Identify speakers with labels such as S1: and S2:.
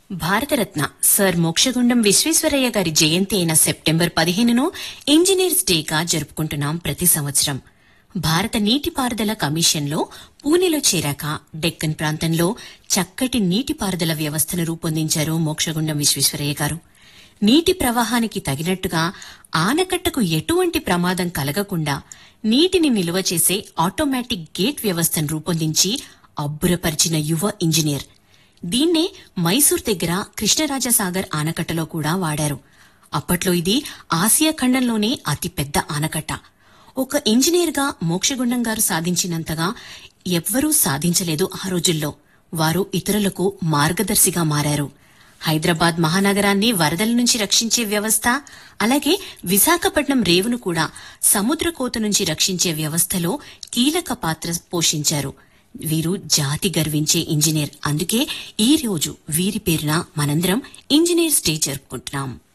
S1: Bharat Ratna sir Mokshagundam Visvesvaraya గారి జయంతి అయిన September పదిహేనును engineers డేగా జరుపుకుంటున్నాం ప్రతి సంవత్సరం భారత నీటిపారుదల కమిషన్లో పూణేలో చేరాక డెక్కన్ ప్రాంతంలో చక్కటి నీటిపారుదల వ్యవస్థను రూపొందించారు మోక్షగుండం విశ్వేశ్వరయ్య గారు నీటి ప్రవాహానికి తగినట్టుగా ఆనకట్టకు ఎటువంటి ప్రమాదం కలగకుండా నీటిని నిల్వ చేసే ఆటోమేటిక్ గేట్ వ్యవస్థను రూపొందించి అబ్బురపరిచిన యువ ఇంజనీర్ దీన్నే మైసూర్ దగ్గర కృష్ణరాజసాగర్ ఆనకట్టలో కూడా వాడారు అప్పట్లో ఇది ఆసియా ఖండంలోనే అతిపెద్ద ఆనకట్ట ఒక ఇంజనీర్గా మోక్షగుండం గారు సాధించినంతగా ఎవ్వరూ సాధించలేదు ఆ రోజుల్లో వారు ఇతరులకు మార్గదర్శిగా మారారు హైదరాబాద్ మహానగరాన్ని వరదల నుంచి రక్షించే వ్యవస్థ అలాగే విశాఖపట్నం రేవును కూడా సముద్ర కోత నుంచి రక్షించే వ్యవస్థలో కీలక పాత్ర పోషించారు వీరు జాతి గర్వించే ఇంజనీర్ అందుకే ఈ రోజు వీరి పేరున మనందరం ఇంజనీర్స్ డే జరుపుకుంటున్నాం